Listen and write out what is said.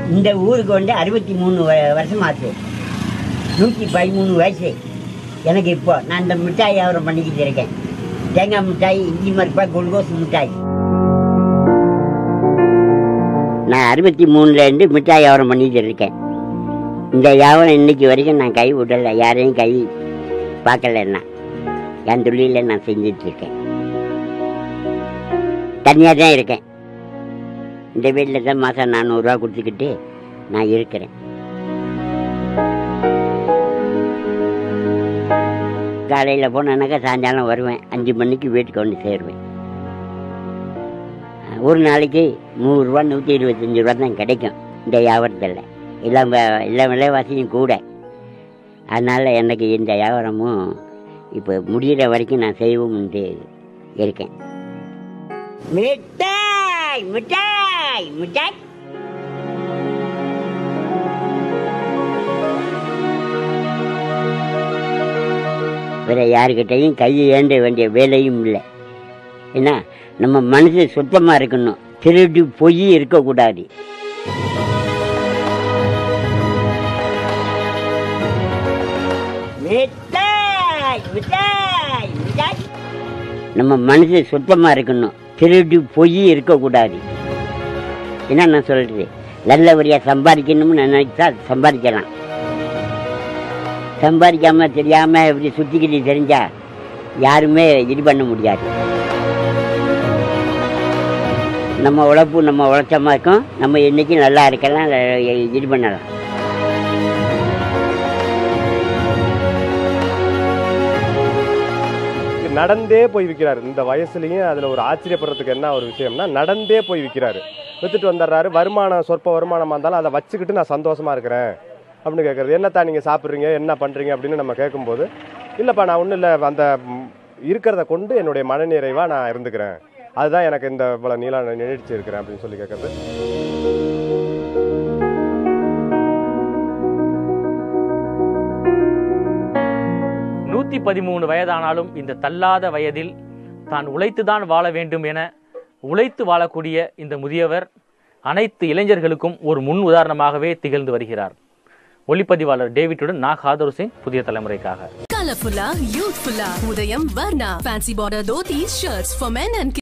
இந்த ஊருக்கு வந்து அறுபத்தி மூணு வ- வருஷம் ஆச்சு நூற்றி பதிமூணு வயசு எனக்கு இப்போ நான் இந்த மிட்டாய் வியாபாரம் பண்ணிக்கிட்டு இருக்கேன் தேங்காய் மிட்டாய் இஞ்சி மருப்பா குளுக்கோஸ் மிட்டாய் நான் அறுபத்தி மூணுலேருந்து மிட்டாய் வியாபாரம் பண்ணிக்கிட்டு இருக்கேன் இந்த வியாபாரம் இன்னைக்கு வரைக்கும் நான் கை விடலை யாரையும் கை பார்க்கலன்னா என் தொழிலில் நான் செஞ்சுட்டு இருக்கேன் தனியாக தான் இருக்கேன் இந்த வீட்டில் தான் மாதம் நானூறுரூவா கொடுத்துக்கிட்டு நான் இருக்கிறேன் காலையில் போனேன்னாக்கா சாயங்காலம் வருவேன் அஞ்சு மணிக்கு வீட்டுக்கு வந்து சேருவேன் ஒரு நாளைக்கு நூறுரூவா நூற்றி இருபத்தஞ்சி ரூபா தான் கிடைக்கும் இந்த வியாபாரத்தில் எல்லாம் வ- எல்லா விலைவாசியும் கூட அதனால் எனக்கு இந்த வியாபாரமும் இப்போ முடிகிற வரைக்கும் நான் செய்வோம்னு இருக்கேன் மிட்டாய் மிட்டாய் மிட்டாய் வேற யாருக்கிட்டையும் கையை ஏண்ட வேண்டிய வேலையும் இல்லை ஏன்னா நம்ம மனசு சுத்தமாக இருக்கணும் திருடி பொய் இருக்கக்கூடாது மிட்டாய் மிட்டாய் மிட்டாய் நம்ம மனசு சுத்தமாக இருக்கணும் திருடி பொய் இருக்கக்கூடாது என்ன நான் சொல்றது நல்லபடியாக சம்பாதிக்கணும்னு நினைச்சா சம்பாதிக்கலாம் சம்பாதிக்காம தெரியாம இப்படி சுத்திக்கிட்டு தெரிஞ்சா யாருமே இது பண்ண முடியாது நம்ம உழைப்பு நம்ம உழைச்சமா இருக்கும் நம்ம என்னைக்கும் நல்லா இருக்கலாம் அஹ் இது பண்ணலாம் நடந்தே போய் விற்கிறாரு இந்த வயசுலயும் அதுல ஒரு ஆச்சரியப்படுறதுக்கு என்ன ஒரு விஷயம்னா நடந்தே போய் விற்கிறாரு வித்துட்டு வந்துடுறாரு வருமானம் சொற்ப வருமானமா இருந்தாலும் அதை வச்சுக்கிட்டு நான் சந்தோஷமா இருக்கிறேன் அப்படின்னு கேட்கறது என்னத்தான் நீங்க சாப்பிட்றீங்க என்ன பண்றீங்க அப்படின்னு நம்ம கேட்கும்போது இல்லப்பா நான் ஒன்றும் இல்லை அந்த ம், இருக்கிறத கொண்டு என்னுடைய மனநிறைவா நான் இருந்துக்கிறேன் அதுதான் எனக்கு இந்த இவ்வளவு நீளம் நான் நீடிச்சு இருக்கிறேன் அப்படின்னு சொல்லி கேட்கறது நூற்றி பதிமூணு வயதானாலும் இந்த தள்ளாத வயதில் தான் உழைத்துதான் வாழ வேண்டும் என உழைத்து வாழக்கூடிய இந்த முதியவர் அனைத்து இளைஞர்களுக்கும் ஒரு முன் உதாரணமாகவே திகழ்ந்து வருகிறார் ஒளிப்பதிவாளர் டேவிட்டுடன் நான் ஹாதர் சிங் புதிய தலைமுறைக்காக Colorfula, youthfula, Udayam Varna, fancy border dhotis, shirts for men and kids.